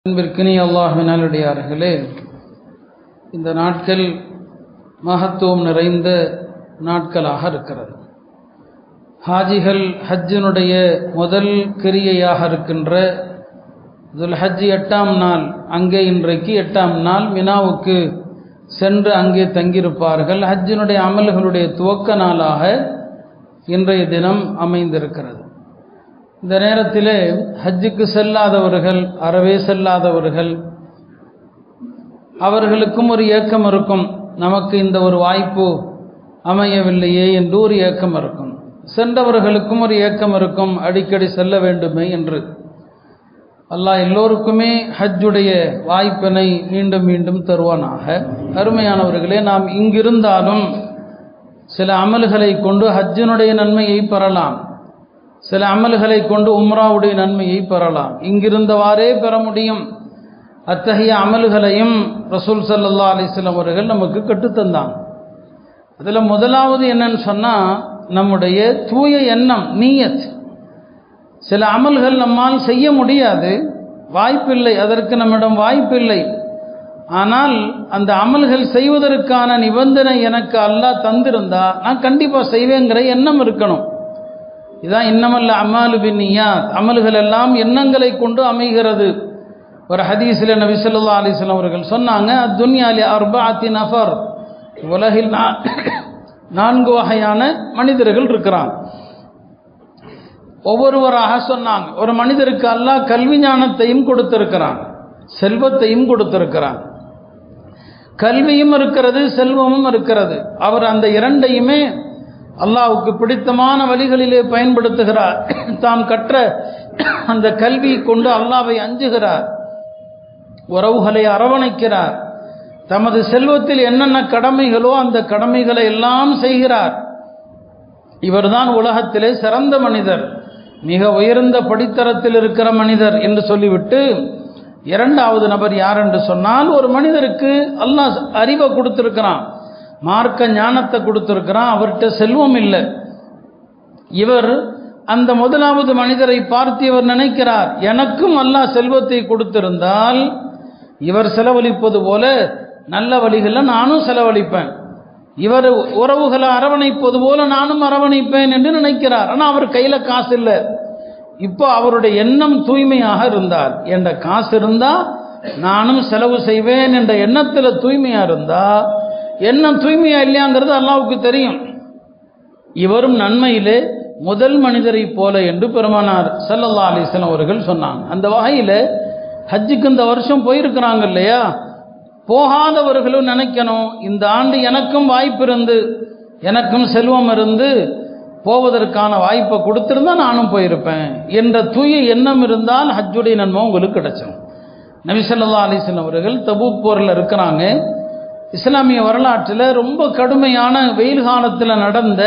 அன்பிற்கினி அல்லாஹினாலுடையார்களே இந்த நாட்கள் மகத்துவம் நிறைந்த நாட்களாக இருக்கிறது ஹாஜிகள் ஹஜ்ஜினுடைய முதல் கிரியையாக இருக்கின்ற துல் ஹஜ் எட்டாம் நாள் அங்கே இன்றைக்கு எட்டாம் நாள் மினாவுக்கு சென்று அங்கே தங்கியிருப்பார்கள் ஹஜ்ஜினுடைய அமல்களுடைய துவக்க நாளாக இன்றைய தினம் அமைந்திருக்கிறது இந்த நேரத்தில் ஹஜ்ஜுக்கு செல்லாதவர்கள் அறவே செல்லாதவர்கள் அவர்களுக்கும் ஒரு ஏக்கம் இருக்கும் நமக்கு இந்த ஒரு வாய்ப்பு அமையவில்லையே என்று ஒரு ஏக்கம் இருக்கும் சென்றவர்களுக்கும் ஒரு ஏக்கம் இருக்கும் அடிக்கடி செல்ல வேண்டுமே என்று அல்லாஹ் எல்லோருக்குமே ஹஜ்ஜுடைய வாய்ப்பினை மீண்டும் மீண்டும் தருவானாக அருமையானவர்களே நாம் இங்கிருந்தாலும் சில அமல்களை கொண்டு ஹஜ்ஜினுடைய நன்மையை பெறலாம் சில அமல்களை கொண்டு உம்ராவுடைய நன்மையை பெறலாம் இங்கிருந்தவாறே பெற முடியும் அத்தகைய அமல்களையும் ரசூல் சல்லா அலிஸ்லாம் அவர்கள் நமக்கு கற்றுத்தந்தாங்க அதில் முதலாவது என்னன்னு சொன்னால் நம்முடைய தூய எண்ணம் நீயத் சில அமல்கள் நம்மால் செய்ய முடியாது வாய்ப்பில்லை அதற்கு நம்மிடம் வாய்ப்பில்லை ஆனால் அந்த அமல்கள் செய்வதற்கான நிபந்தனை எனக்கு அல்லாஹ் தந்திருந்தா நான் கண்டிப்பாக செய்வேங்கிற எண்ணம் இருக்கணும் இதான் இன்னமல்ல அம்மாலு பின்னியாத் அமல்கள் எல்லாம் எண்ணங்களை கொண்டு அமைகிறது ஒரு ஹதீஸில் நபி சொல்லா அலிஸ்லாம் அவர்கள் சொன்னாங்க துன்யாலி அர்பாத்தி நஃபர் உலகில் நான்கு வகையான மனிதர்கள் இருக்கிறான் ஒவ்வொருவராக சொன்னாங்க ஒரு மனிதருக்கு அல்லாஹ் கல்வி ஞானத்தையும் கொடுத்திருக்கிறான் செல்வத்தையும் கொடுத்திருக்கிறான் கல்வியும் இருக்கிறது செல்வமும் இருக்கிறது அவர் அந்த இரண்டையுமே அல்லாவுக்கு பிடித்தமான வழிகளிலே பயன்படுத்துகிறார் தாம் கற்ற அந்த கல்வி கொண்டு அல்லாவை அஞ்சுகிறார் உறவுகளை அரவணைக்கிறார் தமது செல்வத்தில் என்னென்ன கடமைகளோ அந்த கடமைகளை எல்லாம் செய்கிறார் இவர்தான் உலகத்திலே சிறந்த மனிதர் மிக உயர்ந்த படித்தரத்தில் இருக்கிற மனிதர் என்று சொல்லிவிட்டு இரண்டாவது நபர் யார் என்று சொன்னால் ஒரு மனிதருக்கு அல்லாஹ் அறிவை கொடுத்திருக்கிறான் மார்க்க ஞானத்தை கொடுத்திருக்கிறான் அவர்கிட்ட செல்வம் இல்லை இவர் அந்த முதலாவது மனிதரை பார்த்து இவர் நினைக்கிறார் எனக்கும் அல்லாஹ் செல்வத்தை கொடுத்திருந்தால் இவர் செலவழிப்பது போல நல்ல வழிகளில் நானும் செலவழிப்பேன் இவர் உறவுகளை அரவணைப்பது போல நானும் அரவணைப்பேன் என்று நினைக்கிறார் ஆனால் அவர் கையில் காசு இல்லை இப்போ அவருடைய எண்ணம் தூய்மையாக இருந்தார் என்ற காசு இருந்தால் நானும் செலவு செய்வேன் என்ற எண்ணத்தில் தூய்மையாக இருந்தால் எண்ணம் தூய்மையா இல்லையாங்கிறது அல்லாவுக்கு தெரியும் இவரும் நன்மையிலே முதல் மனிதரை போல என்று பெருமானார் சல்லல்லா அலிஸ்லாம் அவர்கள் சொன்னாங்க அந்த வகையில் ஹஜ்ஜுக்கு இந்த வருஷம் போயிருக்கிறாங்க இல்லையா போகாதவர்களும் நினைக்கணும் இந்த ஆண்டு எனக்கும் வாய்ப்பு இருந்து எனக்கும் செல்வம் இருந்து போவதற்கான வாய்ப்பை கொடுத்துருந்தா நானும் போயிருப்பேன் என்ற தூய எண்ணம் இருந்தால் ஹஜ்ஜுடைய நன்மை உங்களுக்கு கிடைச்சிடும் நபிசல்லா அலிஸ்லாம் அவர்கள் தபூக் போரில் இருக்கிறாங்க இஸ்லாமிய வரலாற்றில் ரொம்ப கடுமையான வெயில் காலத்தில் நடந்த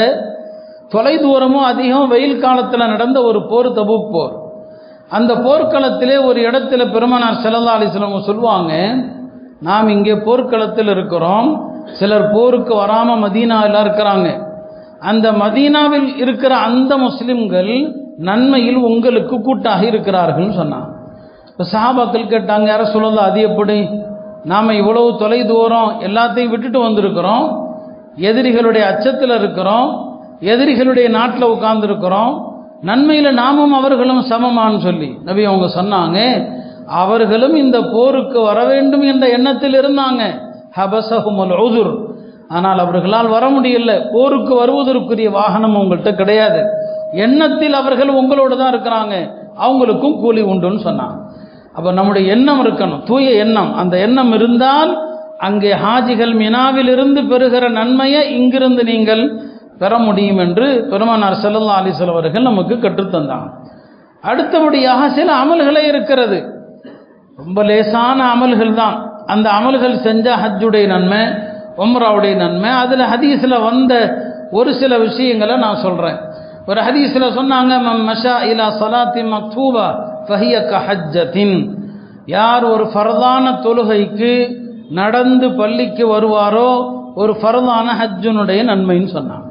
தொலை தூரமும் அதிகம் வெயில் காலத்தில் நடந்த ஒரு போர் தபூக் போர் அந்த போர்க்களத்திலே ஒரு இடத்துல பெருமனார் செல்லல்லா அலிஸ்லாம் சொல்லுவாங்க நாம் இங்கே போர்க்களத்தில் இருக்கிறோம் சிலர் போருக்கு வராமல் மதீனாவில் இருக்கிறாங்க அந்த மதீனாவில் இருக்கிற அந்த முஸ்லிம்கள் நன்மையில் உங்களுக்கு கூட்டாக இருக்கிறார்கள் சொன்னாங்க இப்போ சஹாபாக்கள் கேட்டாங்க யார சொல்லலாம் அது எப்படி நாம் இவ்வளவு தொலை தூரம் எல்லாத்தையும் விட்டுட்டு வந்திருக்கிறோம் எதிரிகளுடைய அச்சத்தில் இருக்கிறோம் எதிரிகளுடைய நாட்டில் உட்கார்ந்துருக்கிறோம் நன்மையில் நாமும் அவர்களும் சமமான்னு சொல்லி நபி அவங்க சொன்னாங்க அவர்களும் இந்த போருக்கு வர வேண்டும் என்ற எண்ணத்தில் இருந்தாங்க ஹபசஹுமல் உதுர் ஆனால் அவர்களால் வர முடியல போருக்கு வருவதற்குரிய வாகனம் உங்கள்கிட்ட கிடையாது எண்ணத்தில் அவர்கள் உங்களோடு தான் இருக்கிறாங்க அவங்களுக்கும் கூலி உண்டுன்னு சொன்னாங்க அப்போ நம்முடைய எண்ணம் இருக்கணும் தூய எண்ணம் அந்த எண்ணம் இருந்தால் அங்கே ஹாஜிகள் மினாவிலிருந்து பெறுகிற நன்மையை இங்கிருந்து நீங்கள் பெற முடியும் என்று பெருமானார் செல்லல்லா அலிசல் அவர்கள் நமக்கு கற்றுத்தந்தாங்க அடுத்தபடியாக சில அமல்களே இருக்கிறது ரொம்ப லேசான அமல்கள் தான் அந்த அமல்கள் செஞ்ச ஹஜ்ஜுடைய நன்மை ஒம்ராவுடைய நன்மை அதில் ஹதீஸில் வந்த ஒரு சில விஷயங்களை நான் சொல்கிறேன் ஒரு ஹதீஸில் சொன்னாங்க மஷா இலா சலாத்தி மக்தூபா ஃபஹிய கஹஜத்தின் யார் ஒரு ஃபர்தான தொழுகைக்கு நடந்து பள்ளிக்கு வருவாரோ ஒரு ஃபர்தான ஹஜ்ஜுனுடைய நன்மைன்னு சொன்னாங்க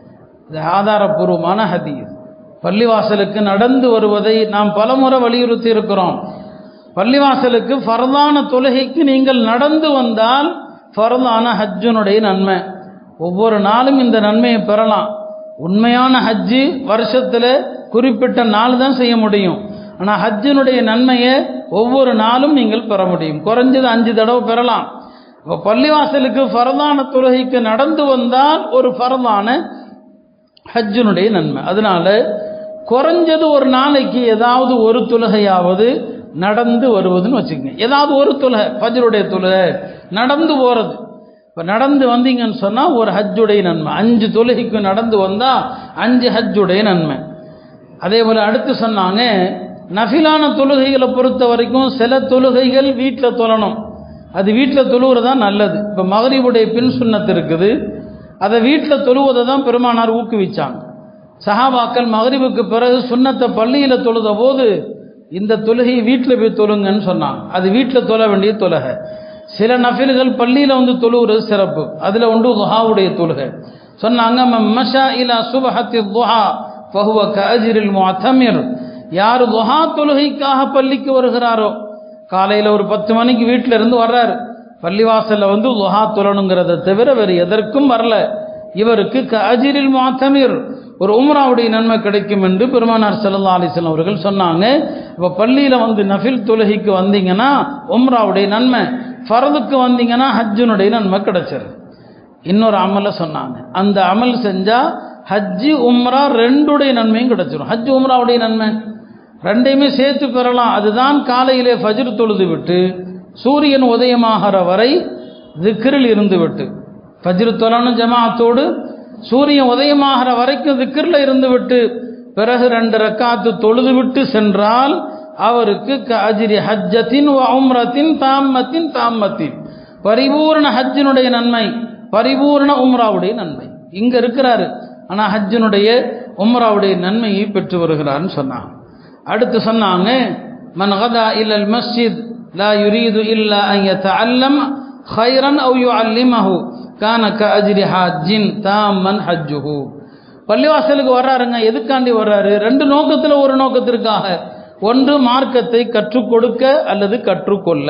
இது ஆதாரபூர்வமான ஹதீஸ் பள்ளிவாசலுக்கு நடந்து வருவதை நாம் பலமுறை வலியுறுத்தி இருக்கிறோம் பள்ளிவாசலுக்கு ஃபர்தான தொழுகைக்கு நீங்கள் நடந்து வந்தால் ஃபர்தான ஹஜ்ஜுனுடைய நன்மை ஒவ்வொரு நாளும் இந்த நன்மையை பெறலாம் உண்மையான ஹஜ்ஜு வருஷத்தில் குறிப்பிட்ட நாள் தான் செய்ய முடியும் ஆனால் ஹஜ்ஜினுடைய நன்மையை ஒவ்வொரு நாளும் நீங்கள் பெற முடியும் குறைஞ்சது அஞ்சு தடவை பெறலாம் இப்போ பள்ளிவாசலுக்கு ஃபரதான தொழுகைக்கு நடந்து வந்தால் ஒரு ஃபரதான ஹஜ்ஜினுடைய நன்மை அதனால குறைஞ்சது ஒரு நாளைக்கு ஏதாவது ஒரு தொழுகையாவது நடந்து வருவதுன்னு வச்சுக்கோங்க ஏதாவது ஒரு தொழுகை ஃபஜ்ருடைய தொழுகை நடந்து போகிறது இப்போ நடந்து வந்தீங்கன்னு சொன்னால் ஒரு ஹஜ்ஜுடைய நன்மை அஞ்சு தொழுகைக்கு நடந்து வந்தால் அஞ்சு ஹஜ்ஜுடைய நன்மை அதே போல் அடுத்து சொன்னாங்க நஃபிலான தொழுகைகளை பொறுத்த வரைக்கும் சில தொழுகைகள் வீட்டில் தொழணும் அது வீட்டில் தொழுவது தான் நல்லது இப்போ மகரிபுடைய பின் சுண்ணத்து இருக்குது அதை வீட்டில் தொழுவதை தான் பெருமானார் ஊக்குவிச்சாங்க சஹாபாக்கள் மகரிபுக்கு பிறகு சுண்ணத்தை பள்ளியில் தொழுத போது இந்த தொழுகை வீட்டில் போய் தொழுங்கன்னு சொன்னாங்க அது வீட்டில் தொழ வேண்டிய தொழுகை சில நஃபில்கள் பள்ளியில் வந்து தொழுகிறது சிறப்பு அதில் ஒன்று துஹாவுடைய தொழுகை சொன்னாங்க மஷா இலா சுபஹத்தி துஹா ஃபஹுவ கஅஜிரில் முஅத்தமிர் யார் துஹா தொழுகைக்காக பள்ளிக்கு வருகிறாரோ காலையில் ஒரு பத்து மணிக்கு வீட்டில் இருந்து வர்றாரு பள்ளிவாசலில் வந்து துஹா தொழணுங்கிறத தவிர வேறு எதற்கும் வரல இவருக்கு கஅஜிரில் முஅத்தமிர் ஒரு உம்ராவுடைய நன்மை கிடைக்கும் என்று பெருமானார் சல்லா அலிஸ்லாம் அவர்கள் சொன்னாங்க இப்போ பள்ளியில் வந்து நஃபில் தொழுகைக்கு வந்தீங்கன்னா உம்ராவுடைய நன்மை ஃபரதுக்கு வந்தீங்கன்னா ஹஜ்ஜுனுடைய நன்மை கிடைச்சிருது இன்னொரு அமலை சொன்னாங்க அந்த அமல் செஞ்சால் ஹஜ்ஜு உம்ரா ரெண்டுடைய நன்மையும் கிடைச்சிரும் ஹஜ் உம்ராவுடைய நன்மை ரெண்டையுமே சேர்த்து பெறலாம் அதுதான் காலையிலே ஃபஜ்ர் தொழுது விட்டு சூரியன் உதயமாகிற வரை திக்ரில் இருந்து விட்டு ஃபஜ்ர் தொழணும் ஜமாத்தோடு சூரியன் உதயமாகிற வரைக்கும் திக்ரில் இருந்து விட்டு பிறகு ரெண்டு ரக்காத்து தொழுது விட்டு சென்றால் அவருக்கு அஜிரி ஹஜ்ஜத்தின் உம்ரத்தின் தாமத்தின் தாமத்தின் பரிபூர்ண ஹஜ்ஜினுடைய நன்மை பரிபூர்ண உம்ராவுடைய நன்மை இங்க இருக்கிறாரு ஆனா ஹஜ்ஜினுடைய உம்ராவுடைய நன்மையை பெற்று வருகிறார்னு சொன்னாங்க அடுத்து சொன்னாங்க மன் கதா இல்லல் மஸ்ஜித் லா யுரீது இல்லா அன் யதஅல்லம் خيرا او يعلمه كان كاجر حاج تاما حجه பள்ளிவாசலுக்கு வர்றாருங்க எதுக்காண்டி வர்றாரு ரெண்டு நோக்கத்தில் ஒரு நோக்கத்திற்காக ஒன்று மார்க்கத்தை கற்றுக் கொடுக்க அல்லது கற்றுக்கொள்ள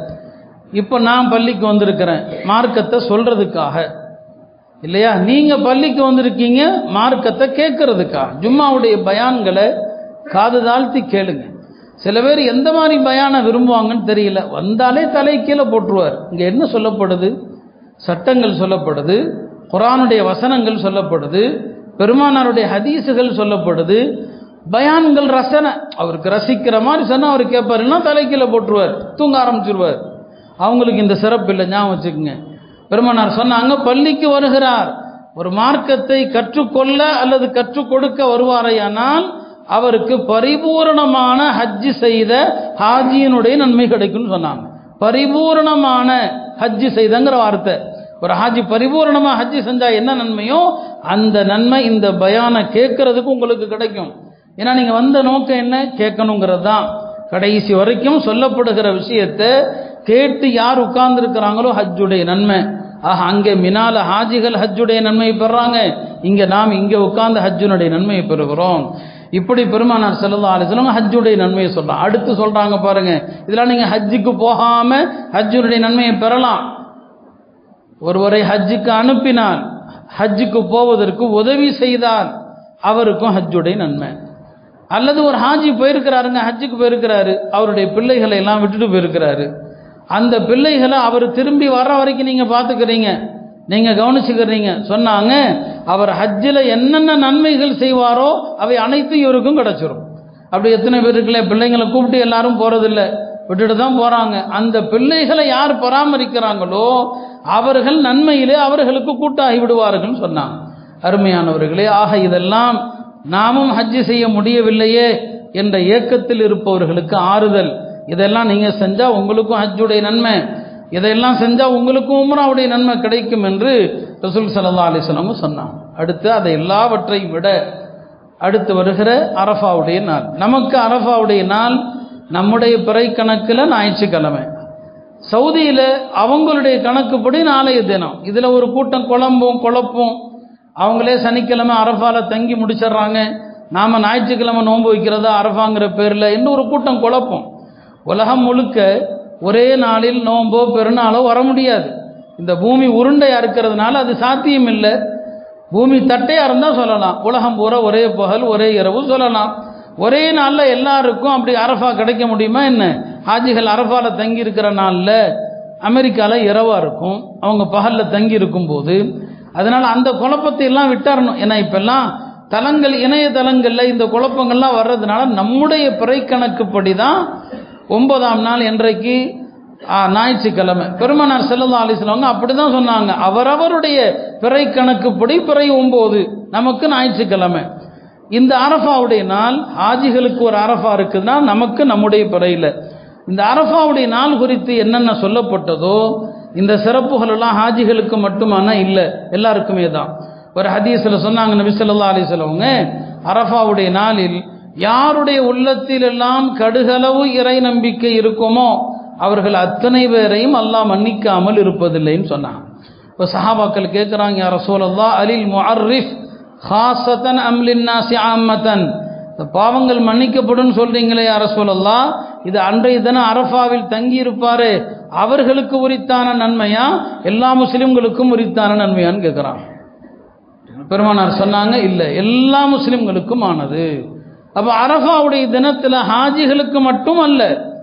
இப்போ நான் பள்ளிக்கு வந்திருக்கிறேன் மார்க்கத்தை சொல்றதுக்காக இல்லையா நீங்க பள்ளிக்கு வந்திருக்கீங்க மார்க்கத்தை கேட்கறதுக்காக ஜும்மாவுடைய பயான்களை காது தாழ்த்தி கேளுங்க சில பேர் எந்த மாதிரி பயான விரும்புவாங்கன்னு தெரியல வந்தாலே தலை கீழே போட்டுருவார் இங்கே என்ன சொல்லப்படுது சட்டங்கள் சொல்லப்படுது குரானுடைய வசனங்கள் சொல்லப்படுது பெருமானாருடைய ஹதீஸுகள் சொல்லப்படுது பயான்கள் ரசனை அவருக்கு ரசிக்கிற மாதிரி சொன்னால் அவர் கேட்பாருன்னா தலைக்கீழே போட்டுருவார் தூங்க ஆரம்பிச்சிருவார் அவங்களுக்கு இந்த சிறப்பு இல்லை ஞாபகம் வச்சுக்கோங்க பெருமானார் சொன்னாங்க பள்ளிக்கு வருகிறார் ஒரு மார்க்கத்தை கற்றுக்கொள்ள அல்லது கற்றுக் கொடுக்க வருவாரையானால் அவருக்கு பரிபூரணமான ஹஜ்ஜு செய்த ஹாஜியினுடைய நன்மை கிடைக்கும்னு சொன்னாங்க பரிபூரணமான ஹஜ்ஜு செய்தங்கிற வார்த்தை ஒரு ஹாஜி பரிபூரணமாக ஹஜ்ஜு செஞ்சா என்ன நன்மையோ அந்த நன்மை இந்த பயானை கேட்கறதுக்கு உங்களுக்கு கிடைக்கும் ஏன்னா நீங்கள் வந்த நோக்கம் என்ன கேட்கணுங்கிறது தான் கடைசி வரைக்கும் சொல்லப்படுகிற விஷயத்தை கேட்டு யார் உட்கார்ந்துருக்கிறாங்களோ ஹஜ்ஜுடைய நன்மை ஆக அங்கே மினால ஹாஜிகள் ஹஜ்ஜுடைய நன்மையை பெறாங்க இங்கே நாம் இங்கே உட்கார்ந்து ஹஜ்ஜுனுடைய நன்மையை பெறுகிறோம் இப்படி பெருமானார் செல்லா அலிஸ்லாம் ஹஜ்ஜுடைய நன்மையை சொல்கிறான் அடுத்து சொல்கிறாங்க பாருங்க இதெல்லாம் நீங்கள் ஹஜ்ஜுக்கு போகாமல் ஹஜ்ஜுடைய நன்மையை பெறலாம் ஒருவரை ஹஜ்ஜுக்கு அனுப்பினால் ஹஜ்ஜுக்கு போவதற்கு உதவி செய்தால் அவருக்கும் ஹஜ்ஜுடைய நன்மை அல்லது ஒரு ஹாஜி போயிருக்கிறாருங்க ஹஜ்ஜுக்கு போயிருக்கிறாரு அவருடைய பிள்ளைகளை எல்லாம் விட்டுட்டு போயிருக்கிறாரு அந்த பிள்ளைகளை அவர் திரும்பி வர்ற வரைக்கும் நீங்கள் பார்த்துக்கிறீங்க நீங்கள் கவனிச்சுக்கிறீங்க சொன்னாங்க அவர் ஹஜ்ஜில் என்னென்ன நன்மைகள் செய்வாரோ அவை அனைத்தும் இவருக்கும் கிடச்சிரும் அப்படி எத்தனை பேர் இருக்குல்ல பிள்ளைங்களை கூப்பிட்டு எல்லாரும் போகிறதில்ல விட்டுட்டு தான் போகிறாங்க அந்த பிள்ளைகளை யார் பராமரிக்கிறாங்களோ அவர்கள் நன்மையிலே அவர்களுக்கு கூட்டாகி விடுவார்கள் சொன்னாங்க அருமையானவர்களே ஆக இதெல்லாம் நாமும் ஹஜ்ஜு செய்ய முடியவில்லையே என்ற ஏக்கத்தில் இருப்பவர்களுக்கு ஆறுதல் இதெல்லாம் நீங்கள் செஞ்சால் உங்களுக்கும் ஹஜ்ஜுடைய நன்மை இதையெல்லாம் செஞ்சால் உங்களுக்கும் உம்ராவுடைய நன்மை கிடைக்கும் என்று ரசூல் சல்லா அலிஸ்லாமும் சொன்னாங்க அடுத்து அதை எல்லாவற்றையும் விட அடுத்து வருகிற அரஃபாவுடைய நாள் நமக்கு அரஃபாவுடைய நாள் நம்முடைய பிறை கணக்கில் ஞாயிற்றுக்கிழமை சவுதியில் அவங்களுடைய கணக்குப்படி நாளைய தினம் இதில் ஒரு கூட்டம் குழம்பும் குழப்பும் அவங்களே சனிக்கிழமை அரஃபால தங்கி முடிச்சிடுறாங்க நாம் ஞாயிற்றுக்கிழமை நோன்பு வைக்கிறதா அரஃபாங்கிற பேரில் இன்னும் ஒரு கூட்டம் குழப்பம் உலகம் முழுக்க ஒரே நாளில் நோன்போ பெருநாளோ வர முடியாது இந்த பூமி உருண்டையா இருக்கிறதுனால அது சாத்தியம் இல்லை பூமி தட்டையா இருந்தால் சொல்லலாம் உலகம் பூரா ஒரே பகல் ஒரே இரவு சொல்லலாம் ஒரே நாளில் எல்லாருக்கும் அப்படி அரஃபா கிடைக்க முடியுமா என்ன ஹாஜிகள் அரஃபால தங்கி இருக்கிற நாளில் அமெரிக்காவில் இரவாக இருக்கும் அவங்க பகலில் தங்கி இருக்கும்போது அதனால் அந்த குழப்பத்தை எல்லாம் விட்டாரணும் ஏன்னா இப்பெல்லாம் தலங்கள் இணையதளங்களில் இந்த குழப்பங்கள்லாம் வர்றதுனால நம்முடைய பிறை கணக்குப்படி தான் ஒன்பதாம் நாள் என்றைக்கு ஆ, ஞாயிற்றுக்கிழமை பெருமனார் செல்லல்லா அலிஸ்லவங்க அப்படி தான் சொன்னாங்க அவரவருடைய பிறை கணக்குப்படி பிறை ஒம்பது நமக்கு ஞாயிற்றுக்கிழமை இந்த அரஃபாவுடைய நாள் ஆஜிகளுக்கு ஒரு அரஃபா இருக்குதுன்னா நமக்கு நம்முடைய பிறையில் இந்த அரஃபாவுடைய நாள் குறித்து என்னென்ன சொல்லப்பட்டதோ இந்த சிறப்புகள் எல்லாம் ஹாஜிகளுக்கு மட்டுமானா இல்லை எல்லாருக்குமே தான் ஒரு ஹதீஸில் சொன்னாங்க நபி ஸல்லல்லாஹு அலைஹி வஸல்லமங்க அரஃபாவுடைய நாளில் யாருடைய உள்ளத்தில் எல்லாம் கடுகளவு இறை நம்பிக்கை இருக்குமோ அவர்கள் அத்தனை பேரையும் அல்லாஹ் மன்னிக்காமல் இருப்பதில்லைன்னு சொன்னாங்க இப்போ சஹாபாக்கள் கேட்குறாங்க யார் ரசூலல்லா அலில் முஅர்ரிஃப் ஹாசத்தன் அம்லின் நாசி ஆம்மத்தன் இந்த பாவங்கள் மன்னிக்கப்படும் சொல்றீங்களே யார சொல்லலாம் இது அன்றைய தினம் அரஃபாவில் தங்கி இருப்பாரு அவர்களுக்கு உரித்தான நன்மையா எல்லா முஸ்லிம்களுக்கும் உரித்தான நன்மையான்னு கேட்குறான் பெருமானார் சொன்னாங்க இல்லை எல்லா முஸ்லிம்களுக்கும் ஆனது அப்போ அரஃபாவுடைய தினத்தில் ஹாஜிகளுக்கு மட்டும் அல்ல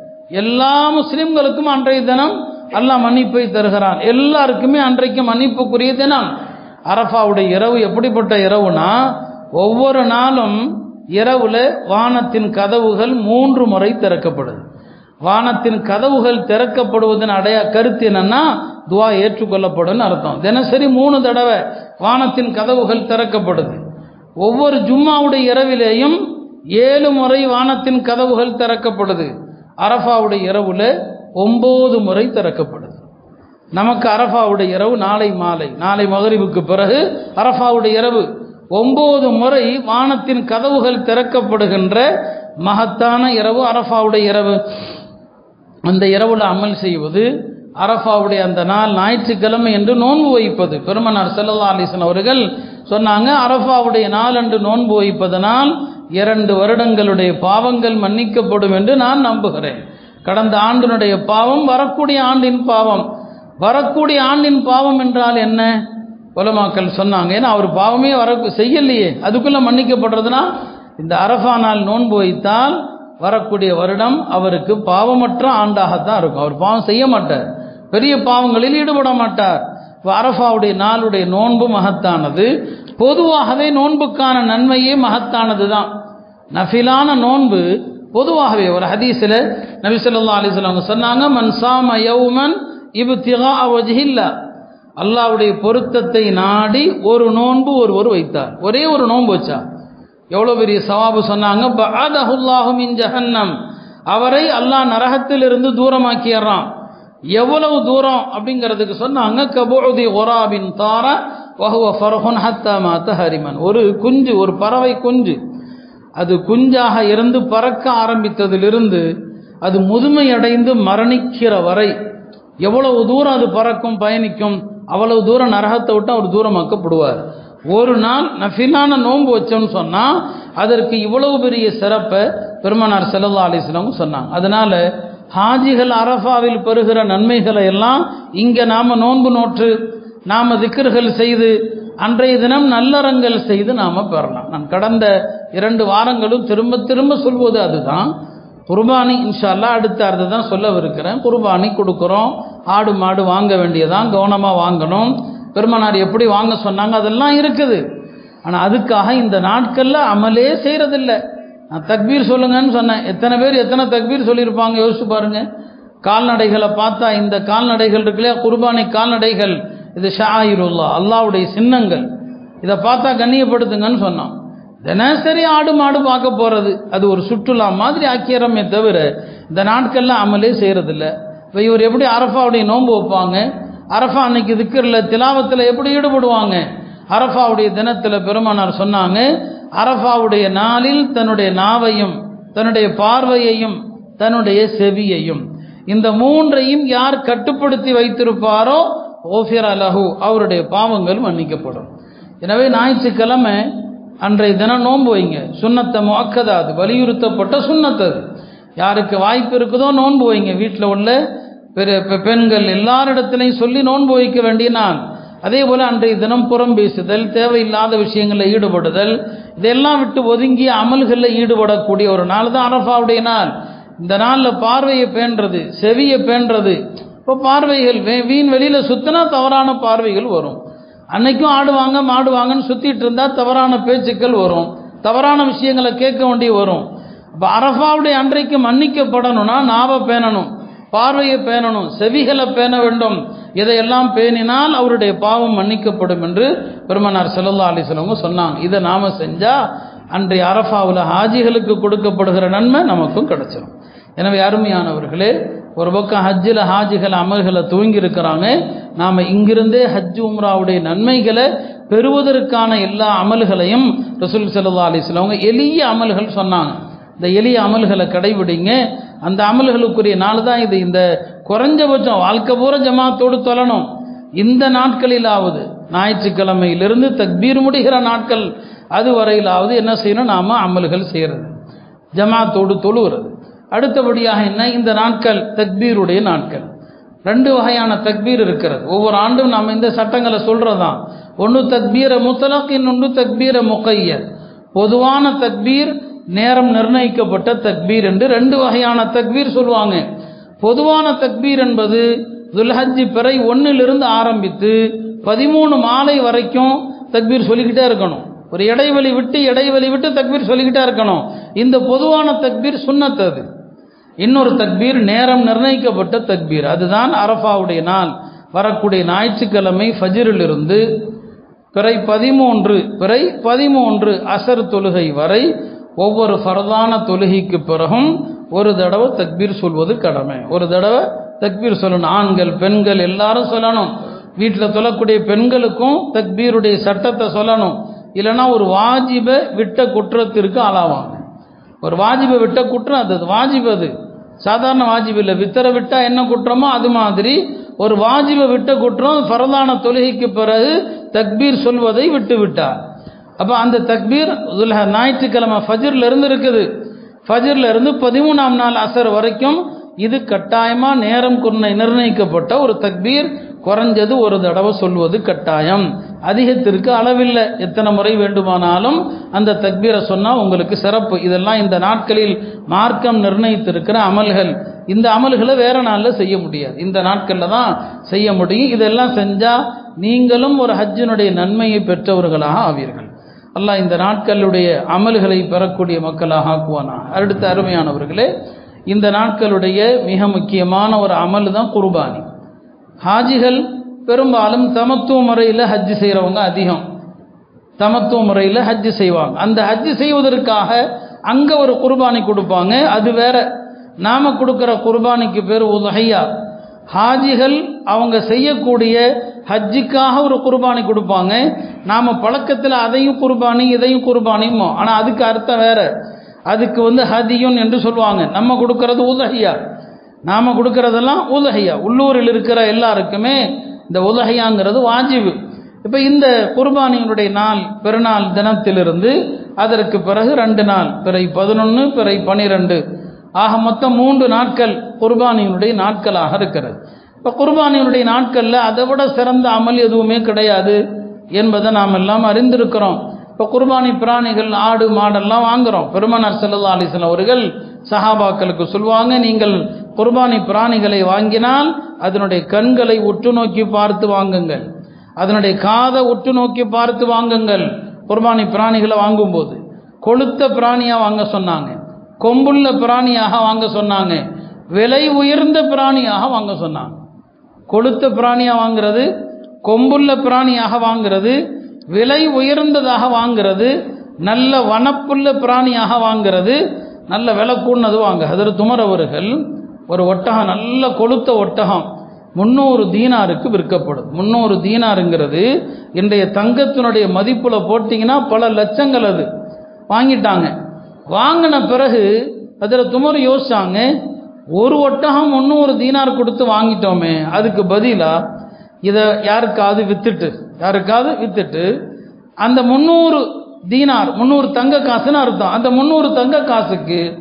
எல்லா முஸ்லிம்களுக்கும் அன்றைய தினம் அல்லாஹ் மன்னிப்பை தருகிறான் எல்லாருக்குமே அன்றைக்கு மன்னிப்புக்குரிய தினம் அரஃபாவுடைய இரவு எப்படிப்பட்ட இரவுனா ஒவ்வொரு நாளும் இரவுல வானத்தின் கதவுகள் மூன்று முறை திறக்கப்படுது வானத்தின் கதவுகள் திறக்கப்படுவதன் அடைய கருத்து என்னன்னா துவா ஏற்றுக்கொள்ளப்படும் அர்த்தம் தினசரி மூணு தடவை வானத்தின் கதவுகள் திறக்கப்படுது ஒவ்வொரு ஜும்மாவுடைய இரவிலேயும் ஏழு முறை வானத்தின் கதவுகள் திறக்கப்படுது அரஃபாவுடைய இரவுல ஒன்பது முறை திறக்கப்படுது நமக்கு அரஃபாவுடைய இரவு நாளை மாலை நாளை மகரிவுக்கு பிறகு அரஃபாவுடைய இரவு ஒன்பது முறை வானத்தின் கதவுகள் திறக்கப்படுகின்ற மகத்தான இரவு அரஃபாவுடைய இரவு அந்த இரவுல அமல் செய்வது அரஃபாவுடைய அந்த நாள் ஞாயிற்றுக்கிழமை என்று நோன்பு வைப்பது பெருமனார் செல்லல்லா அலிசன் அவர்கள் சொன்னாங்க அரஃபாவுடைய நாள் என்று நோன்பு வைப்பதனால் இரண்டு வருடங்களுடைய பாவங்கள் மன்னிக்கப்படும் என்று நான் நம்புகிறேன் கடந்த ஆண்டினுடைய பாவம் வரக்கூடிய ஆண்டின் பாவம் வரக்கூடிய ஆண்டின் பாவம் என்றால் என்ன உலமாக்கள் சொன்னாங்க ஏன்னா அவர் பாவமே வர செய்யலையே அதுக்குள்ள மன்னிக்கப்படுறதுனா இந்த அரஃபா நாள் நோன்பு வைத்தால் வரக்கூடிய வருடம் அவருக்கு பாவமற்ற ஆண்டாகத்தான் இருக்கும் அவர் பாவம் செய்ய மாட்டார் பெரிய பாவங்களில் ஈடுபட மாட்டார் இப்ப அரஃபாவுடைய நாளுடைய நோன்பு மகத்தானது பொதுவாகவே நோன்புக்கான நன்மையே மகத்தானது தான் நஃபிலான நோன்பு பொதுவாகவே ஒரு ஹதீஸில் நபி ஸல்லல்லாஹு அலைஹி வஸல்லம் சொன்னாங்க மன் சாம யௌமன் இப்திகா வஜ்ஹில்லா அல்லாஹ்வுடைய பொருத்தத்தை நாடி ஒரு நோன்பு ஒருவர் வைத்தார் ஒரே ஒரு நோன்பு வச்சா எவ்வளோ பெரிய சவாபு சொன்னாங்க பஅதஹுல்லாஹு மின் ஜஹன்னம் அவரை அல்லாஹ் நரகத்திலிருந்து தூரமாக்கிடுறான் எவ்வளவு தூரம் அப்படிங்கிறதுக்கு சொன்னாங்க கபூதி ஒராபின் தார வஹுவ ஃபர்ஹுன் ஹத்தா மாத்த ஹரிமன் ஒரு குஞ்சு ஒரு பறவை குஞ்சு அது குஞ்சாக இருந்து பறக்க ஆரம்பித்ததிலிருந்து அது முதுமையடைந்து மரணிக்கிற வரை எவ்வளவு தூரம் அது பறக்கும் பயணிக்கும் அவ்வளவு தூரம் நரகத்தை விட்டு அவர் தூரமாக்கப்படுவார் ஒரு நாள் நஃபிலான நோன்பு வச்சோம்னு சொன்னால் அதற்கு இவ்வளவு பெரிய சிறப்பை பெருமனார் செல்லல்லா அலிஸ்லாம் சொன்னாங்க அதனால ஹாஜிகள் அரஃபாவில் பெறுகிற நன்மைகளை எல்லாம் இங்கே நாம் நோன்பு நோற்று நாம் திக்கர்கள் செய்து அன்றைய தினம் நல்லறங்கள் செய்து நாம் பெறலாம் நான் கடந்த இரண்டு வாரங்களும் திரும்ப திரும்ப சொல்வது அதுதான் குர்பானி இன்ஷால்லா அடுத்த அடுத்து தான் சொல்லவிருக்கிறேன் குர்பானி கொடுக்குறோம் ஆடு மாடு வாங்க வேண்டியதான் கவனமாக வாங்கணும் பெருமனார் எப்படி வாங்க சொன்னாங்க அதெல்லாம் இருக்குது ஆனால் அதுக்காக இந்த நாட்களில் அமலே செய்கிறதில்ல நான் தக்பீர் சொல்லுங்கன்னு சொன்னேன் எத்தனை பேர் எத்தனை தக்பீர் சொல்லியிருப்பாங்க யோசிச்சு பாருங்க கால்நடைகளை பார்த்தா இந்த கால்நடைகள் இருக்குல்லையா குர்பானி கால்நடைகள் இது ஷாயிருல்லா அல்லாவுடைய சின்னங்கள் இதை பார்த்தா கண்ணியப்படுத்துங்கன்னு சொன்னோம் தினசரி ஆடு மாடு பார்க்க போகிறது அது ஒரு சுற்றுலா மாதிரி ஆக்கியறமே தவிர இந்த நாட்களில் அமலே செய்கிறதில்ல இப்போ இவர் எப்படி அரஃபாவுடைய நோன்பு வைப்பாங்க அரஃபா அன்னைக்கு திக்கரில் திலாவத்தில் எப்படி ஈடுபடுவாங்க அரஃபாவுடைய தினத்தில் பெருமானார் சொன்னாங்க அரஃபாவுடைய நாளில் தன்னுடைய நாவையும் தன்னுடைய பார்வையையும் தன்னுடைய செவியையும் இந்த மூன்றையும் யார் கட்டுப்படுத்தி வைத்திருப்பாரோ ஓஃபியர் அலஹு அவருடைய பாவங்கள் மன்னிக்கப்படும் எனவே ஞாயிற்றுக்கிழமை அன்றைய தினம் நோன்பு வைங்க சுண்ணத்தை முக்கதாது வலியுறுத்தப்பட்ட சுண்ணத்தது யாருக்கு வாய்ப்பு இருக்குதோ நோன்பு வைங்க வீட்டில் உள்ள பெரு பெ- பெண்கள் எல்லாரிடத்திலையும் சொல்லி நோன்பு வைக்க வேண்டிய நாள் அதே போல் அன்றைய தினம் புறம் பேசுதல் தேவையில்லாத விஷயங்களில் ஈடுபடுதல் இதெல்லாம் விட்டு ஒதுங்கி அமல்களில் ஈடுபடக்கூடிய ஒரு நாள் தான் அரஃபாவுடைய நாள் இந்த நாளில் பார்வையை பேணுறது செவியை பேணுறது இப்போ பார்வைகள் வே- வீண் வெளியில் சுத்தினா தவறான பார்வைகள் வரும் அன்னைக்கும் ஆடுவாங்க மாடுவாங்கன்னு சுத்திட்டு இருந்தா தவறான பேச்சுக்கள் வரும் தவறான விஷயங்களை கேட்க வேண்டி வரும் அப்போ அரஃபாவுடைய அன்றைக்கு மன்னிக்கப்படணும்னா நாவை பேணணும் பார்வையை பேணணும் செவிகளை பேண வேண்டும் இதையெல்லாம் பேணினால் அவருடைய பாவம் மன்னிக்கப்படும் என்று பெருமனார் செல்லல்லா அலிஸ்லவங்க சொன்னாங்க இதை நாம செஞ்சா அன்றைய அரஃபாவில் ஹாஜிகளுக்கு கொடுக்கப்படுகிற நன்மை நமக்கும் கிடைச்சிடும் எனவே அருமையானவர்களே ஒரு பக்கம் ஹஜ்ஜில் ஹாஜிகள் அமல்களை தூங்கி இருக்கிறாங்க நாம் இங்கிருந்தே ஹஜ் உம்ராவுடைய நன்மைகளை பெறுவதற்கான எல்லா அமல்களையும் ரசூல் சல்லா அலிஸ்லவங்க எளிய அமல்கள் சொன்னாங்க இந்த எளிய அமல்களை கடைபிடிங்க அந்த அமல்களுக்குரிய நாள் தான் இது இந்த குறைஞ்சபட்சம் வாழ்க்கை பூரா ஜமாத்தோடு தொழணும் இந்த நாட்களிலாவது ஞாயிற்றுக்கிழமையிலிருந்து தக்பீர் முடிகிற நாட்கள் அது வரையிலாவது என்ன செய்யணும் நாம அமல்கள் செய்கிறது ஜமாத்தோடு தொழுகிறது அடுத்தபடியாக என்ன இந்த நாட்கள் தக்பீருடைய நாட்கள் ரெண்டு வகையான தக்பீர் இருக்கிறது ஒவ்வொரு ஆண்டும் நாம் இந்த சட்டங்களை சொல்றதுதான் ஒன்று தக்பீர முத்தலக் இன்னொன்று தக்பீர முக்கையர் பொதுவான தக்பீர் நேரம் நிர்ணயிக்கப்பட்ட தக்பீர் என்று ரெண்டு வகையான தக்பீர் சொல்லுவாங்க பொதுவான தக்பீர் என்பது துல்ஹஜ்ஜி பிறை ஒன்னிலிருந்து ஆரம்பித்து பதிமூணு மாலை வரைக்கும் தக்பீர் சொல்லிக்கிட்டே இருக்கணும் ஒரு இடைவெளி விட்டு இடைவெளி விட்டு தக்பீர் சொல்லிக்கிட்டே இருக்கணும் இந்த பொதுவான தக்பீர் சுன்னத் அது இன்னொரு தக்பீர் நேரம் நிர்ணயிக்கப்பட்ட தக்பீர் அதுதான் அரஃபாவுடைய நாள் வரக்கூடிய ஞாயிற்றுக்கிழமை ஃபஜ்ரிலிருந்து பிறை பதிமூன்று பிறை பதிமூன்று அசர் தொழுகை வரை ஒவ்வொரு ஃபரதான தொழுகைக்கு பிறகும் ஒரு தடவை தக்பீர் சொல்வது கடமை ஒரு தடவை தக்பீர் சொல்லணும் ஆண்கள் பெண்கள் எல்லாரும் சொல்லணும் வீட்டில் சொல்லக்கூடிய பெண்களுக்கும் தக்பீருடைய சட்டத்தை சொல்லணும் இல்லைன்னா ஒரு வாஜிப விட்ட குற்றத்திற்கு ஆளாவாங்க ஒரு வாஜிபை விட்ட குற்றம் அது அது வாஜிப் அது சாதாரண வாஜிப் இல்லை வித்தரை விட்டா என்ன குற்றமோ அது மாதிரி ஒரு வாஜிபை விட்ட குற்றம் ஃபரதான தொழுகைக்கு பிறகு தக்பீர் சொல்வதை விட்டு விட்டார் அப்போ அந்த தக்பீர் துல்ஹ ஞாயிற்றுக்கிழமை ஃபஜ்ர்ல இருந்து இருக்குது ஃபஜ்ர்ல இருந்து பதிமூணாம் நாள் அசர் வரைக்கும் இது கட்டாயமா நேரம் குறி- நிர்ணயிக்கப்பட்ட ஒரு தக்பீர் குறைஞ்சது ஒரு தடவை சொல்வது கட்டாயம் அதிகத்திற்கு அளவில்லை எத்தனை முறை வேண்டுமானாலும் அந்த தக்பீரை சொன்னா உங்களுக்கு சிறப்பு இதெல்லாம் இந்த நாட்களில் மார்க்கம் நிர்ணயித்திருக்கிற அமல்கள் இந்த அமல்களை வேற நாளில் செய்ய முடியாது இந்த நாட்களில் தான் செய்ய முடியும் இதெல்லாம் செஞ்சா நீங்களும் ஒரு ஹஜ்ஜினுடைய நன்மையை பெற்றவர்களாக ஆவீர்கள் அல்லாஹ் இந்த நாட்களுடைய அமல்களை பெறக்கூடிய மக்களாக ஆக்குவானா அடுத்த அருமையானவர்களே இந்த நாட்களுடைய மிக முக்கியமான ஒரு அமல் தான் குர்பானி ஹாஜிகள் பெரும்பாலும் தமத்துவ முறையில் ஹஜ் செய்கிறவங்க அதிகம் தமத்துவ முறையில் ஹஜ் செய்வாங்க அந்த ஹஜ் செய்வதற்காக அங்கே ஒரு குர்பானி கொடுப்பாங்க அது வேற நாம கொடுக்குற குர்பானிக்கு பேர் உதகையா ஹாஜிகள் அவங்க செய்யக்கூடிய ஹஜ்ஜுக்காக ஒரு குர்பானி கொடுப்பாங்க நாம பழக்கத்தில் அதையும் குர்பானி இதையும் குர்பானியுமோ ஆனால் அதுக்கு அர்த்தம் வேற அதுக்கு வந்து ஹதியுன் என்று சொல்லுவாங்க நம்ம கொடுக்கறது உதகையா நாம கொடுக்கறதெல்லாம் உதகையா உள்ளூரில் இருக்கிற எல்லாருக்குமே இந்த உதகையாங்கிறது வாஜிபு இப்போ இந்த குர்பானியினுடைய நாள் பெருநாள் தினத்திலிருந்து அதற்கு பிறகு ரெண்டு நாள் பிறை பதினொன்று பிறை பனிரெண்டு ஆக மொத்தம் மூன்று நாட்கள் குர்பானியினுடைய நாட்களாக இருக்கிறது இப்போ குர்பானியினுடைய நாட்களில் அதை விட சிறந்த அமல் எதுவுமே கிடையாது என்பதை நாம் எல்லாம் அறிந்திருக்கிறோம் இப்போ குர்பானி பிராணிகள் ஆடு மாடெல்லாம் வாங்குறோம் பெருமனார் செல்லல்லா அலிஸ்லாம் அவர்கள் சஹாபாக்களுக்கு சொல்லுவாங்க நீங்கள் குர்பானி பிராணிகளை வாங்கினால் அதனுடைய கண்களை உற்று நோக்கி பார்த்து வாங்குங்கள் அதனுடைய காதை உற்று நோக்கி பார்த்து வாங்குங்கள் குர்பானி பிராணிகளை வாங்கும்போது கொளுத்த பிராணியாக வாங்க சொன்னாங்க கொம்புள்ள பிராணியாக வாங்க சொன்னாங்க விலை உயர்ந்த பிராணியாக வாங்க சொன்னாங்க கொளுத்த பிராணியாக வாங்குறது கொம்புள்ள பிராணியாக வாங்குறது விலை உயர்ந்ததாக வாங்குறது நல்ல வனப்புள்ள பிராணியாக வாங்குறது நல்ல விலை கூடனது வாங்க அதில் துமர் அவர்கள் ஒரு ஒட்டகம் நல்ல கொளுத்த ஒட்டகம் முந்நூறு தீனாருக்கு விற்கப்படும் முந்நூறு தீனாருங்கிறது இன்றைய தங்கத்தினுடைய மதிப்புல போட்டிங்கன்னா பல லட்சங்கள் அது வாங்கிட்டாங்க வாங்கின பிறகு அதில் துமர் யோசிச்சாங்க ஒரு ஒட்டகம் முந்நூறு தீனார் கொடுத்து வாங்கிட்டோமே அதுக்கு பதிலாக இதை யாருக்காவது வித்துட்டு யாருக்காவது வித்துட்டு அந்த முந்நூறு தீனார் முந்நூறு தங்க காசுன்னு அர்த்தம் அந்த முந்நூறு தங்க காசுக்கு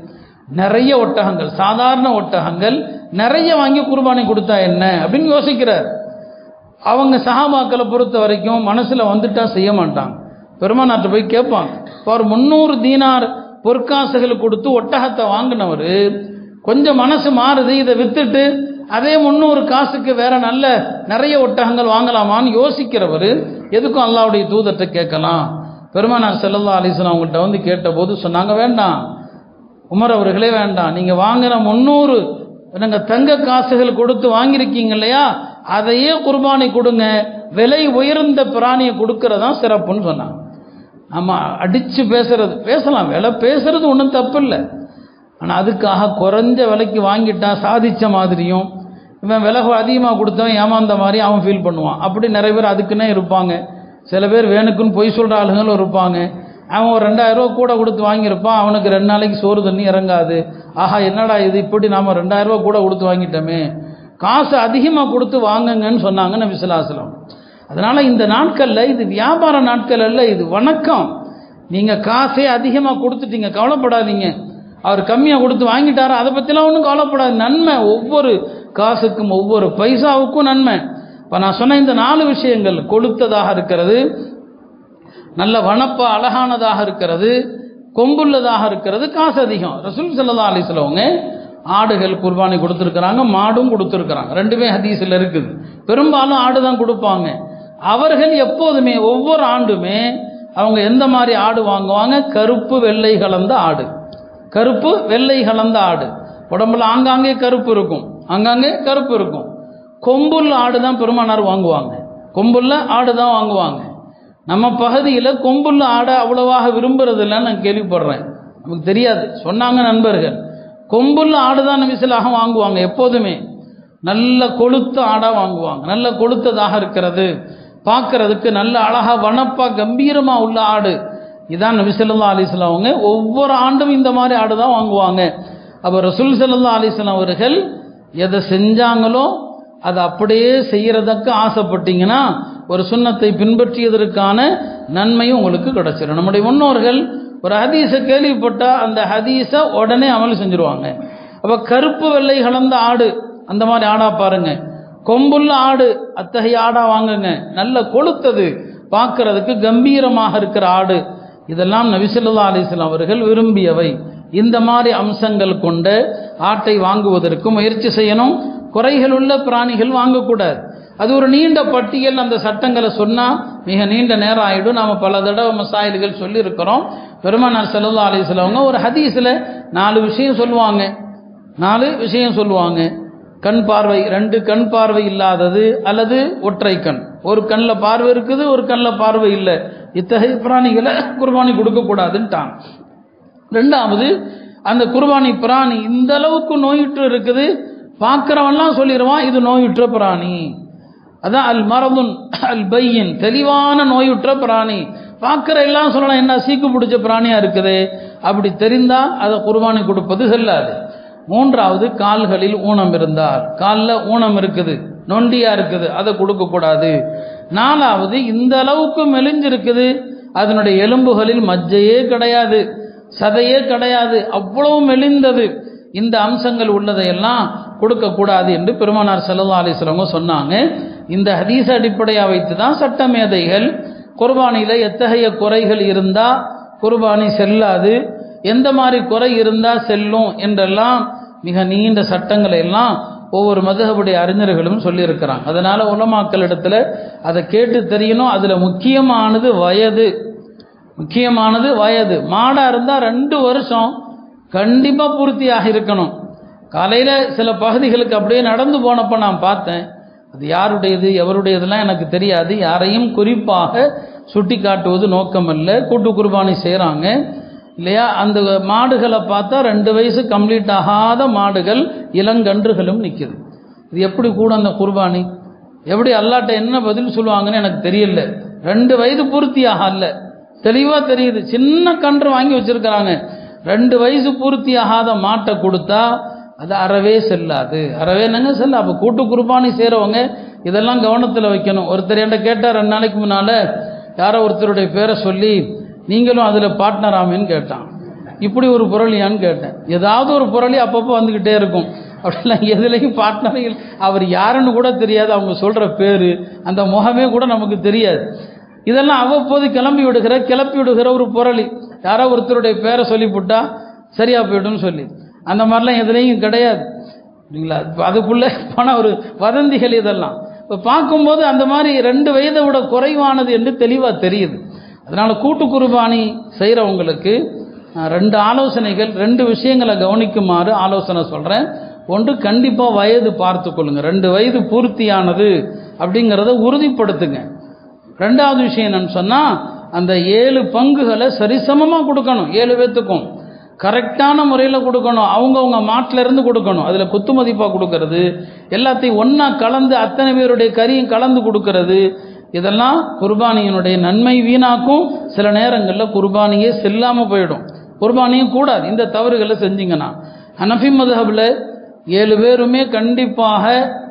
நிறைய ஒட்டகங்கள் சாதாரண ஒட்டகங்கள் நிறைய வாங்கி குர்பானி கொடுத்தா என்ன அப்படின்னு யோசிக்கிறார் அவங்க சஹாபாக்களை பொறுத்த வரைக்கும் மனசுல வந்துட்டா செய்ய மாட்டாங்க பெருமானாட்ட போய் கேட்பாங்க இப்போ ஒரு முந்நூறு தீனார் பொற்காசுகள் கொடுத்து ஒட்டகத்தை வாங்கினவர் கொஞ்சம் மனசு மாறுது இதை வித்துட்டு அதே முந்நூறு காசுக்கு வேற நல்ல நிறைய ஒட்டகங்கள் வாங்கலாமான்னு யோசிக்கிறவர் எதுக்கும் அல்லாவுடைய தூதத்தை கேட்கலாம் பெருமானார் செல்லல்லா அலிஸ்லாம் அவங்கள்ட்ட வந்து கேட்டபோது சொன்னாங்க வேண்டாம் உமர் அவர்களே வேண்டாம் நீங்க வாங்கின முந்நூறு நீங்க தங்க காசுகள் கொடுத்து வாங்கியிருக்கீங்க இல்லையா அதையே குர்பானி கொடுங்க விலை உயர்ந்த பிராணியை கொடுக்கறதா சிறப்புன்னு சொன்னாங்க ஆமா அடிச்சு பேசுறது பேசலாம் விலை பேசுறது ஒன்றும் தப்பு இல்லை ஆனால் அதுக்காக குறைஞ்ச விலைக்கு வாங்கிட்டா சாதிச்ச மாதிரியும் இவன் விலை அதிகமாக கொடுத்தவன் ஏமாந்த மாதிரி அவன் ஃபீல் பண்ணுவான் அப்படி நிறைய பேர் அதுக்குன்னே இருப்பாங்க சில பேர் வேணுக்குன்னு பொய் சொல்கிற ஆளுங்களும் இருப்பாங்க அவன் ஒரு ரெண்டாயிரம் ரூபா கூட கொடுத்து வாங்கியிருப்பான் அவனுக்கு ரெண்டு நாளைக்கு சோறு தண்ணி இறங்காது ஆஹா என்னடா இது இப்படி நாம் ரெண்டாயிரம் ரூபா கூட கொடுத்து வாங்கிட்டோமே காசு அதிகமாக கொடுத்து வாங்குங்கன்னு சொன்னாங்க நபி ஸல்லல்லாஹு அதனால் இந்த நாட்களில் இது வியாபார நாட்கள் அல்ல இது வணக்கம் நீங்கள் காசே அதிகமாக கொடுத்துட்டீங்க கவலைப்படாதீங்க அவர் கம்மியாக கொடுத்து வாங்கிட்டாரா அதை பற்றிலாம் ஒன்றும் கவலைப்படாது நன்மை ஒவ்வொரு காசுக்கும் ஒவ்வொரு பைசாவுக்கும் நன்மை இப்போ நான் சொன்ன இந்த நாலு விஷயங்கள் கொளுத்ததாக இருக்கிறது நல்ல வனப்பா அழகானதாக இருக்கிறது கொம்புள்ளதாக இருக்கிறது காசு அதிகம் ரசூல் சல்லா அலிஸ்லவங்க ஆடுகள் குர்பானி கொடுத்துருக்குறாங்க மாடும் கொடுத்துருக்குறாங்க ரெண்டுமே ஹதீஸில் இருக்குது பெரும்பாலும் ஆடு தான் கொடுப்பாங்க அவர்கள் எப்போதுமே ஒவ்வொரு ஆண்டுமே அவங்க எந்த மாதிரி ஆடு வாங்குவாங்க கருப்பு வெள்ளை கலந்த ஆடு கருப்பு வெள்ளை கலந்த ஆடு உடம்புல ஆங்காங்கே கருப்பு இருக்கும் ஆங்காங்கே கருப்பு இருக்கும் கொம்புள்ள ஆடு தான் பெருமானார் வாங்குவாங்க கொம்புள்ள ஆடு தான் வாங்குவாங்க நம்ம பகுதியில் கொம்புள்ள ஆடை அவ்வளவாக விரும்புறது இல்லைன்னு நான் கேள்விப்படுறேன் நமக்கு தெரியாது சொன்னாங்க நண்பர்கள் கொம்புள்ள ஆடு தான் நபிசிலாக வாங்குவாங்க எப்போதுமே நல்ல கொளுத்த ஆடாக வாங்குவாங்க நல்ல கொளுத்ததாக இருக்கிறது பார்க்கறதுக்கு நல்ல அழகா வனப்பா கம்பீரமா உள்ள ஆடு இதான் நபி ஸல்லல்லாஹு அலைஹி வஸல்லம் அவங்க ஒவ்வொரு ஆண்டும் இந்த மாதிரி ஆடு தான் வாங்குவாங்க அப்போ ரசூல் ஸல்லல்லாஹு அலைஹி வஸல்லம் அவர்கள் எதை செஞ்சாங்களோ அதை அப்படியே செய்யறதுக்கு ஆசைப்பட்டீங்கன்னா ஒரு சுண்ணத்தை பின்பற்றியதற்கான நன்மையும் உங்களுக்கு கிடைச்சிடும் நம்முடைய முன்னோர்கள் ஒரு ஹதீஸை கேள்விப்பட்டா அந்த ஹதீஸை உடனே அமல் செஞ்சுருவாங்க அப்போ கருப்பு வெள்ளை கலந்த ஆடு அந்த மாதிரி ஆடா பாருங்க கொம்புள்ள ஆடு அத்தகைய ஆடா வாங்குங்க நல்ல கொளுத்தது பார்க்கறதுக்கு கம்பீரமாக இருக்கிற ஆடு இதெல்லாம் நபிசல்லா அலிஸ்லாம் அவர்கள் விரும்பியவை இந்த மாதிரி அம்சங்கள் கொண்ட ஆட்டை வாங்குவதற்கு முயற்சி செய்யணும் குறைகள் உள்ள பிராணிகள் வாங்கக்கூடாது அது ஒரு நீண்ட பட்டியல் அந்த சட்டங்களை சொன்னால் மிக நீண்ட நேரம் ஆகிடும் நாம் பல தடவை மசாயில்கள் சொல்லியிருக்கிறோம் பெருமானார் செல்லல்லா அலிஸ்லவங்க ஒரு ஹதீஸில் நாலு விஷயம் சொல்லுவாங்க நாலு விஷயம் சொல்லுவாங்க கண் பார்வை ரெண்டு கண் பார்வை இல்லாதது அல்லது ஒற்றை கண் ஒரு கண்ணில் பார்வை இருக்குது ஒரு கண்ணில் பார்வை இல்லை இத்தகைய பிராணிகளை குர்பானி கொடுக்கக்கூடாதுன்ட்டாங்க ரெண்டாவது அந்த குர்பானி பிராணி இந்த அளவுக்கு நோயுற்று இருக்குது பார்க்குறவன்லாம் சொல்லிடுவான் இது நோயுற்ற பிராணி அதான் அல் மரதுன் அல் பையின் தெளிவான நோயுற்ற பிராணி பார்க்குற எல்லாம் சொல்லலாம் என்ன சீக்கு பிடிச்ச பிராணியா இருக்குது அப்படி தெரிந்தா அதை குர்பானி கொடுப்பது செல்லாது மூன்றாவது கால்களில் ஊனம் இருந்தால் காலில் ஊனம் இருக்குது நொண்டியா இருக்குது அதை கொடுக்கக்கூடாது நாலாவது இந்த அளவுக்கு மெலிஞ்சிருக்குது அதனுடைய எலும்புகளில் மஜ்ஜையே கிடையாது சதையே கிடையாது அவ்வளவு மெலிந்தது இந்த அம்சங்கள் உள்ளதையெல்லாம் கொடுக்கக்கூடாது என்று பெருமானார் செல்லல்லா அலிஸ்லவங்க சொன்னாங்க இந்த ஹதீஸ் அடிப்படையாக வைத்து தான் சட்டமேதைகள் குர்பானியில் எத்தகைய குறைகள் இருந்தால் குர்பானி செல்லாது எந்த மாதிரி குறை இருந்தால் செல்லும் என்றெல்லாம் மிக நீண்ட சட்டங்களை எல்லாம் ஒவ்வொரு மதுகபுடைய அறிஞர்களும் சொல்லியிருக்கிறாங்க அதனால் உலமாக்களிடத்துல அதை கேட்டு தெரியணும் அதில் முக்கியமானது வயது முக்கியமானது வயது மாடாக இருந்தால் ரெண்டு வருஷம் கண்டிப்பாக பூர்த்தியாக இருக்கணும் காலையில் சில பகுதிகளுக்கு அப்படியே நடந்து போனப்போ நான் பார்த்தேன் அது யாருடையது எவருடையதெல்லாம் எனக்கு தெரியாது யாரையும் குறிப்பாக சுட்டி காட்டுவது நோக்கமல்ல கூட்டு குர்பானி செய்கிறாங்க இல்லையா அந்த மாடுகளை பார்த்தா ரெண்டு வயசு கம்ப்ளீட் ஆகாத மாடுகள் இளங்கன்றுகளும் நிற்குது இது எப்படி கூட அந்த குர்பானி எப்படி அல்லாட்ட என்ன பதில் சொல்லுவாங்கன்னு எனக்கு தெரியல ரெண்டு வயது பூர்த்தி ஆகல தெளிவாக தெரியுது சின்ன கன்று வாங்கி வச்சிருக்கிறாங்க ரெண்டு வயசு பூர்த்தி ஆகாத மாட்டை கொடுத்தா அது அறவே செல்லாது அறவே என்னங்க செல்ல அப்போ கூட்டு குர்பானி செய்கிறவங்க இதெல்லாம் கவனத்தில் வைக்கணும் ஒருத்தர் என்கிட்ட கேட்டார் ரெண்டு நாளைக்கு முன்னால் யாரோ ஒருத்தருடைய பேரை சொல்லி நீங்களும் அதில் பார்ட்னர் ஆமேன்னு கேட்டான் இப்படி ஒரு புரளியான்னு கேட்டேன் ஏதாவது ஒரு புரளி அப்பப்போ வந்துக்கிட்டே இருக்கும் அப்படிலாம் எதுலேயும் பார்ட்னர்கள் அவர் யாருன்னு கூட தெரியாது அவங்க சொல்கிற பேர் அந்த முகமே கூட நமக்கு தெரியாது இதெல்லாம் அவ்வப்போது கிளம்பி விடுகிற கிளப்பி விடுகிற ஒரு புரளி யாரோ ஒருத்தருடைய பேரை சொல்லிவிட்டா சரியாக போய்டும்னு சொல்லி அந்த மாதிரிலாம் எதுலேயும் கிடையாது இல்லைங்களா இப்போ அதுக்குள்ளே போன ஒரு வதந்திகள் இதெல்லாம் இப்போ பார்க்கும்போது அந்த மாதிரி ரெண்டு வயதை விட குறைவானது என்று தெளிவாக தெரியுது அதனால் கூட்டு குர்பானி செய்கிறவங்களுக்கு நான் ரெண்டு ஆலோசனைகள் ரெண்டு விஷயங்களை கவனிக்குமாறு ஆலோசனை சொல்கிறேன் ஒன்று கண்டிப்பாக வயது பார்த்து கொள்ளுங்க ரெண்டு வயது பூர்த்தியானது அப்படிங்கிறத உறுதிப்படுத்துங்க ரெண்டாவது விஷயம் என்னன்னு சொன்னால் அந்த ஏழு பங்குகளை சரிசமமாக கொடுக்கணும் ஏழு பேத்துக்கும் கரெக்டான முறையில் கொடுக்கணும் அவங்கவுங்க மாட்டில் இருந்து கொடுக்கணும் அதில் குத்து மதிப்பாக கொடுக்கறது எல்லாத்தையும் ஒன்றா கலந்து அத்தனை பேருடைய கறியும் கலந்து கொடுக்கறது இதெல்லாம் குர்பானியினுடைய நன்மை வீணாக்கும் சில நேரங்களில் குர்பானியே செல்லாமல் போயிடும் குர்பானியும் கூடாது இந்த தவறுகளை செஞ்சீங்கன்னா ஹனஃபி மதுஹபில் ஏழு பேருமே கண்டிப்பாக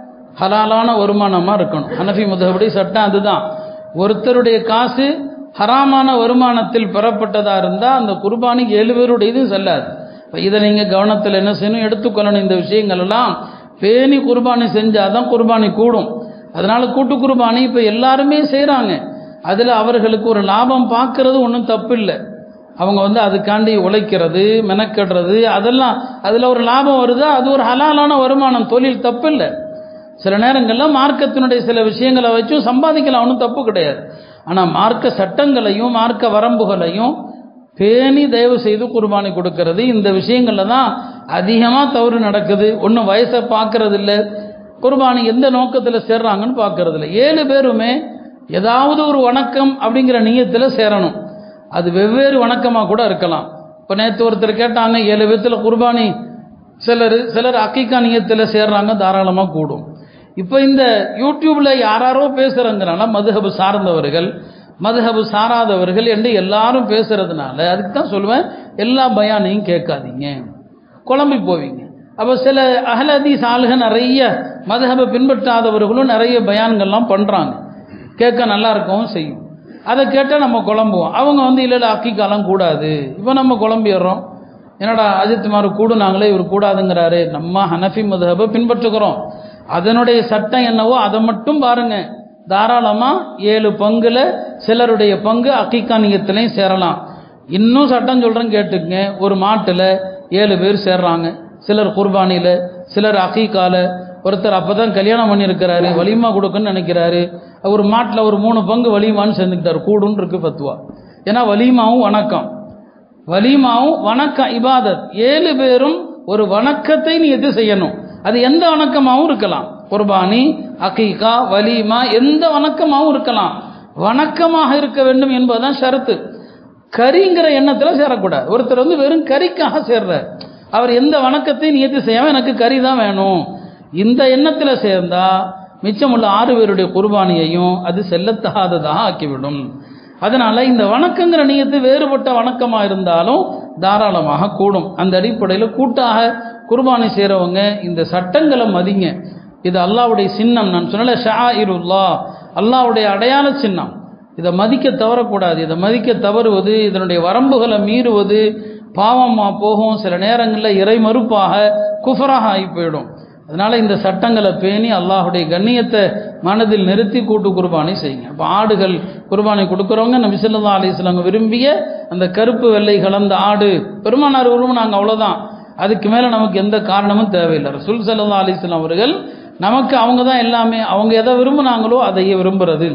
ஹலாலான வருமானமாக இருக்கணும் ஹனஃபி மதுஹபுடைய சட்டம் அதுதான் ஒருத்தருடைய காசு ஹராமான வருமானத்தில் பெறப்பட்டதாக இருந்தால் அந்த குர்பானி ஏழு பேருடைய இதுவும் செல்லாது இப்போ இதை நீங்கள் கவனத்தில் என்ன செய்யணும் எடுத்துக்கொள்ளணும் இந்த விஷயங்கள் எல்லாம் பேணி குர்பானி செஞ்சால் தான் குர்பானி கூடும் அதனால் கூட்டு குர்பானி இப்போ எல்லாருமே செய்கிறாங்க அதில் அவர்களுக்கு ஒரு லாபம் பார்க்கறது ஒன்றும் தப்பு இல்லை அவங்க வந்து அதுக்காண்டி உழைக்கிறது மெனக்கடுறது அதெல்லாம் அதில் ஒரு லாபம் வருதா அது ஒரு ஹலாலான வருமானம் தொழில் தப்பு இல்லை சில நேரங்களில் மார்க்கத்தினுடைய சில விஷயங்களை வச்சும் சம்பாதிக்கலாம் ஒன்றும் தப்பு கிடையாது ஆனால் மார்க்க சட்டங்களையும் மார்க்க வரம்புகளையும் பேணி தயவு செய்து குர்பானி கொடுக்கறது இந்த விஷயங்களில் தான் அதிகமாக தவறு நடக்குது ஒன்றும் வயசை பார்க்கறது இல்லை குர்பானி எந்த நோக்கத்தில் சேர்றாங்கன்னு பார்க்கறது இல்லை ஏழு பேருமே ஏதாவது ஒரு வணக்கம் அப்படிங்கிற நீயத்தில் சேரணும் அது வெவ்வேறு வணக்கமாக கூட இருக்கலாம் இப்போ நேற்று ஒருத்தர் கேட்டாங்க ஏழு பேர்த்தில் குர்பானி சிலர் சிலர் அக்கிக்கா நீயத்தில் சேர்றாங்க தாராளமாக கூடும் இப்போ இந்த யூடியூப்பில் யாராரோ பேசுகிறங்கிறனால மதுஹபு சார்ந்தவர்கள் மதுஹபு சாராதவர்கள் என்று எல்லாரும் பேசுகிறதுனால அதுக்கு தான் சொல்லுவேன் எல்லா பயானையும் கேட்காதீங்க குழம்பி போவீங்க அப்போ சில அகலதீஸ் ஆளுக நிறைய மதுஹபை பின்பற்றாதவர்களும் நிறைய பயான்கள்லாம் பண்ணுறாங்க கேட்க நல்லா இருக்கவும் செய்யும் அதை கேட்டால் நம்ம குழம்புவோம் அவங்க வந்து இல்லை இல்லை அக்கிக்காலம் கூடாது இப்போ நம்ம குழம்பிடுறோம் என்னடா அஜித்குமார் கூடுனாங்களே இவர் கூடாதுங்கிறாரு நம்ம ஹனஃபி மதுஹபை பின்பற்றுகிறோம் அதனுடைய சட்டம் என்னவோ அதை மட்டும் பாருங்க தாராளமாக ஏழு பங்குல சிலருடைய பங்கு அக்கிக்கா நியத்திலையும் சேரலாம் இன்னும் சட்டம் சொல்கிறேன் கேட்டுக்கங்க ஒரு மாட்டில் ஏழு பேர் சேர்றாங்க சிலர் குர்பானியில் சிலர் அக்கீக்கால ஒருத்தர் அப்போ தான் கல்யாணம் பண்ணியிருக்கிறாரு வலிமா கொடுக்குன்னு நினைக்கிறாரு ஒரு மாட்டில் ஒரு மூணு பங்கு வலிமான்னு சேர்ந்துக்கிட்டார் கூடுன்னு இருக்கு பத்துவா ஏன்னா வலிமாவும் வணக்கம் வலிமாவும் வணக்கம் இபாதத் ஏழு பேரும் ஒரு வணக்கத்தை நீ எது செய்யணும் அது எந்த வணக்கமாகவும் இருக்கலாம் குர்பானி அகீகா வலிமா எந்த வணக்கமாகவும் இருக்கலாம் வணக்கமாக இருக்க வேண்டும் என்பதுதான் ஷரத்து கரிங்கிற எண்ணத்தில் சேரக்கூடாது ஒருத்தர் வந்து வெறும் கறிக்காக சேர்றார் அவர் எந்த வணக்கத்தையும் நியத்து செய்யாமல் எனக்கு கறி தான் வேணும் இந்த எண்ணத்தில் சேர்ந்தா மிச்சமுள்ள ஆறு பேருடைய குர்பானியையும் அது செல்லத்தகாததாக ஆக்கிவிடும் அதனால இந்த வணக்கங்கிற நியத்து வேறுபட்ட வணக்கமாக இருந்தாலும் தாராளமாக கூடும் அந்த அடிப்படையில் கூட்டாக குர்பானி செய்கிறவங்க இந்த சட்டங்களை மதிங்க இது அல்லாவுடைய சின்னம் நான் சொன்னல ஷா இருல்லா அல்லாவுடைய அடையாள சின்னம் இதை மதிக்க தவறக்கூடாது இதை மதிக்க தவறுவது இதனுடைய வரம்புகளை மீறுவது பாவமாக போகும் சில நேரங்களில் இறை மறுப்பாக குஃபராக ஆகி போயிடும் அதனால் இந்த சட்டங்களை பேணி அல்லாஹுடைய கண்ணியத்தை மனதில் நிறுத்தி கூட்டு குர்பானி செய்யுங்க இப்போ ஆடுகள் குர்பானி கொடுக்குறவங்க நம்ம விசல்லா அலிஸ்லாங்க விரும்பிய அந்த கருப்பு வெள்ளை கலந்த ஆடு பெருமானார் விரும்பினாங்க அவ்வளோதான் அதுக்கு மேலே நமக்கு எந்த காரணமும் தேவையில்லை ரசூல் சல்லா அலிஸ்லாம் அவர்கள் நமக்கு அவங்க தான் எல்லாமே அவங்க எதை விரும்பினாங்களோ அதையே விரும்புறது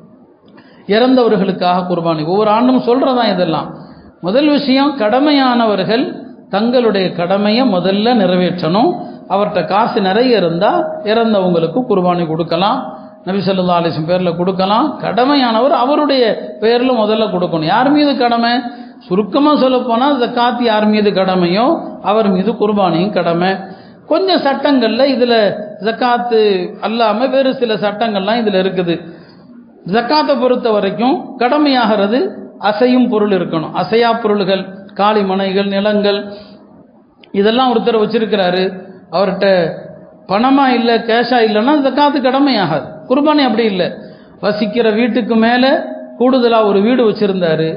இறந்தவர்களுக்காக குர்பானி ஒவ்வொரு ஆண்டும் சொல்கிறதான் இதெல்லாம் முதல் விஷயம் கடமையானவர்கள் தங்களுடைய கடமையை முதல்ல நிறைவேற்றணும் அவர்கிட்ட காசு நிறைய இருந்தால் இறந்தவங்களுக்கு குர்பானி கொடுக்கலாம் நபி சொல்லா அலிஸ்லம் பேரில் கொடுக்கலாம் கடமையானவர் அவருடைய பேரில் முதல்ல கொடுக்கணும் யார் மீது கடமை சுருக்கமாக சொல்லப்போனால் ஜக்காத் யார் மீது கடமையோ அவர் மீது குர்பானியும் கடமை கொஞ்சம் சட்டங்களில் இதில் ஜக்காத்து அல்லாமல் வேறு சில சட்டங்கள்லாம் இதில் இருக்குது ஜக்காத்தை பொறுத்த வரைக்கும் கடமையாகிறது அசையும் பொருள் இருக்கணும் அசையா பொருள்கள் காளி மனைகள் நிலங்கள் இதெல்லாம் ஒருத்தர் வச்சிருக்கிறாரு அவர்கிட்ட பணமா இல்லை கேஷா இல்லைன்னா ஜக்காத்து கடமையாகாது குர்பானி அப்படி இல்லை வசிக்கிற வீட்டுக்கு மேலே கூடுதலாக ஒரு வீடு வச்சுருந்தாரு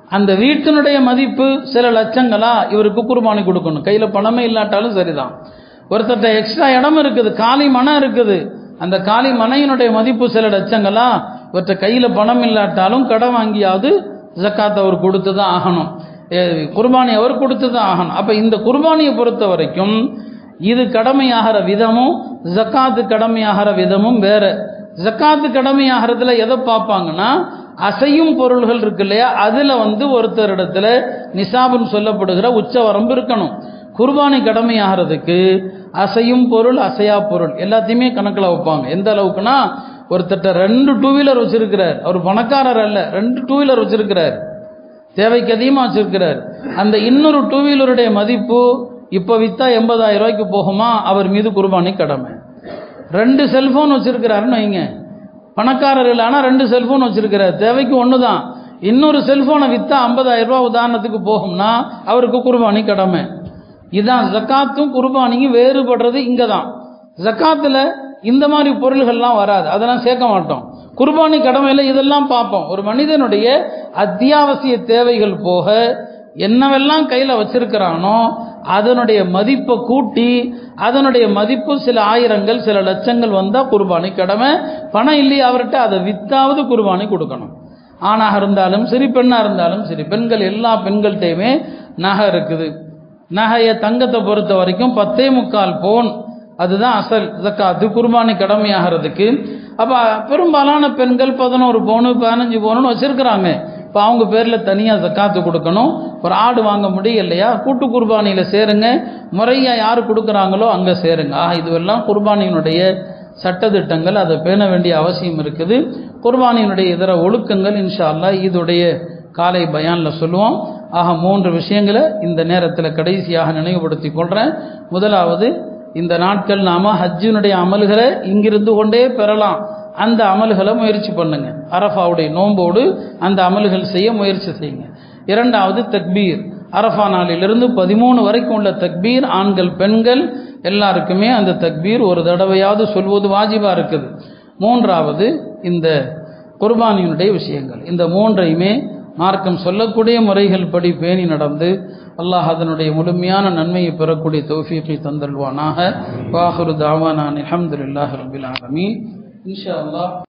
அந்த வீட்டினுடைய மதிப்பு சில லட்சங்களா இவருக்கு குர்பானி கொடுக்கணும் கையில் பணமே இல்லாட்டாலும் சரிதான் ஒருத்தர்ட்ட எக்ஸ்ட்ரா இடம் இருக்குது காலி மனம் இருக்குது அந்த காலி மனையினுடைய மதிப்பு சில லட்சங்களா இவற்றை கையில் பணம் இல்லாட்டாலும் கடன் வாங்கியாவது ஜக்காத் அவர் கொடுத்து தான் ஆகணும் ஏ, குர்பானி அவர் கொடுத்து தான் ஆகணும் அப்போ இந்த குர்பானியை பொறுத்த வரைக்கும் இது கடமையாகிற விதமும் ஜக்காத்து கடமையாகிற விதமும் வேற ஜக்காத்து கடமையாகிறதுல எதை பார்ப்பாங்கன்னா அசையும் பொருள்கள் இருக்கு இல்லையா அதில் வந்து ஒருத்தரிடத்துல நிசாபுன்னு சொல்லப்படுகிற உச்ச வரம்பு இருக்கணும் குர்பானி கடமையாகிறதுக்கு அசையும் பொருள் அசையா பொருள் எல்லாத்தையுமே கணக்கில் வைப்பாங்க எந்த அளவுக்குன்னா ஒருத்தட்ட ரெண்டு டூ வீலர் வச்சிருக்கிறார் அவர் பணக்காரர் அல்ல ரெண்டு டூ வீலர் வச்சிருக்கிறார் தேவைக்கு அதிகமாக வச்சிருக்கிறார் அந்த இன்னொரு டூ வீலருடைய மதிப்பு இப்போ விற்றா எண்பதாயிரம் ரூபாய்க்கு போகுமா அவர் மீது குர்பானி கடமை ரெண்டு செல்ஃபோன் வச்சிருக்கிறாருன்னு வைங்க பணக்காரர் இல்லை ஆனால் ரெண்டு செல்ஃபோன் வச்சிருக்கிறார் தேவைக்கு ஒன்று தான் இன்னொரு செல்ஃபோனை விற்றா ஐம்பதாயிரம் ரூபா உதாரணத்துக்கு போகும்னா அவருக்கு குர்பானி கடமை இதான் ஜக்காத்தும் குர்பானியும் வேறுபடுறது இங்கே தான் ஜக்காத்தில் இந்த மாதிரி பொருள்கள்லாம் வராது அதெல்லாம் சேர்க்க மாட்டோம் குர்பானி கடமையில் இதெல்லாம் பார்ப்போம் ஒரு மனிதனுடைய அத்தியாவசிய தேவைகள் போக என்னவெல்லாம் கையில் வச்சிருக்கிறானோ அதனுடைய மதிப்பை கூட்டி அதனுடைய மதிப்பு சில ஆயிரங்கள் சில லட்சங்கள் வந்தால் குர்பானி கடமை பணம் இல்லையே அவர்கிட்ட அதை வித்தாவது குர்பானி கொடுக்கணும் ஆணாக இருந்தாலும் சரி பெண்ணாக இருந்தாலும் சரி பெண்கள் எல்லா பெண்கள்கிட்டையுமே நகை இருக்குது நகையை தங்கத்தை பொறுத்த வரைக்கும் பத்தே முக்கால் பவுன் அதுதான் அசல் ஜக்காத்து குர்பானி கடமையாகிறதுக்கு அப்போ பெரும்பாலான பெண்கள் பதினோரு பவுனு பதினஞ்சு பவுனுன்னு வச்சுருக்கிறாங்க இப்போ அவங்க பேரில் தனியாக ஜக்காத்து கொடுக்கணும் ஒரு ஆடு வாங்க முடியலையா கூட்டு குர்பானியில் சேருங்க முறையாக யார் கொடுக்குறாங்களோ அங்கே சேருங்க ஆ இதுவெல்லாம் குர்பானியினுடைய சட்டதிட்டங்கள் அதை பேண வேண்டிய அவசியம் இருக்குது குர்பானியினுடைய இதர ஒழுக்கங்கள் இன்ஷா அல்லாஹ் இதுடைய காலை பயானில் சொல்லுவோம் ஆக மூன்று விஷயங்களை இந்த நேரத்தில் கடைசியாக நினைவுபடுத்தி கொள்கிறேன் முதலாவது இந்த நாட்கள் நாம ஹஜ்ஜினுடைய அமல்களை இங்கிருந்து கொண்டே பெறலாம் அந்த அமல்களை முயற்சி பண்ணுங்க அரஃபாவுடைய நோம்போடு அந்த அமல்கள் செய்ய முயற்சி செய்யுங்க இரண்டாவது தக்பீர் அரஃபா நாளிலிருந்து பதிமூணு வரைக்கும் உள்ள தக்பீர் ஆண்கள் பெண்கள் எல்லாருக்குமே அந்த தக்பீர் ஒரு தடவையாவது சொல்வது வாஜிபா இருக்குது மூன்றாவது இந்த குர்பானியினுடைய விஷயங்கள் இந்த மூன்றையுமே மார்க்கம் சொல்லக்கூடிய முறைகள் படி பேணி நடந்து அல்லாஹ் அதனுடைய முழுமையான நன்மையை பெறக்கூடிய தௌஃபீகை தந்தல்வானாக வாஹுரு தாவானான் அல்ஹம்துலில்லாஹி ரபில் ஆலமீன் இன்ஷா அல்லாஹ்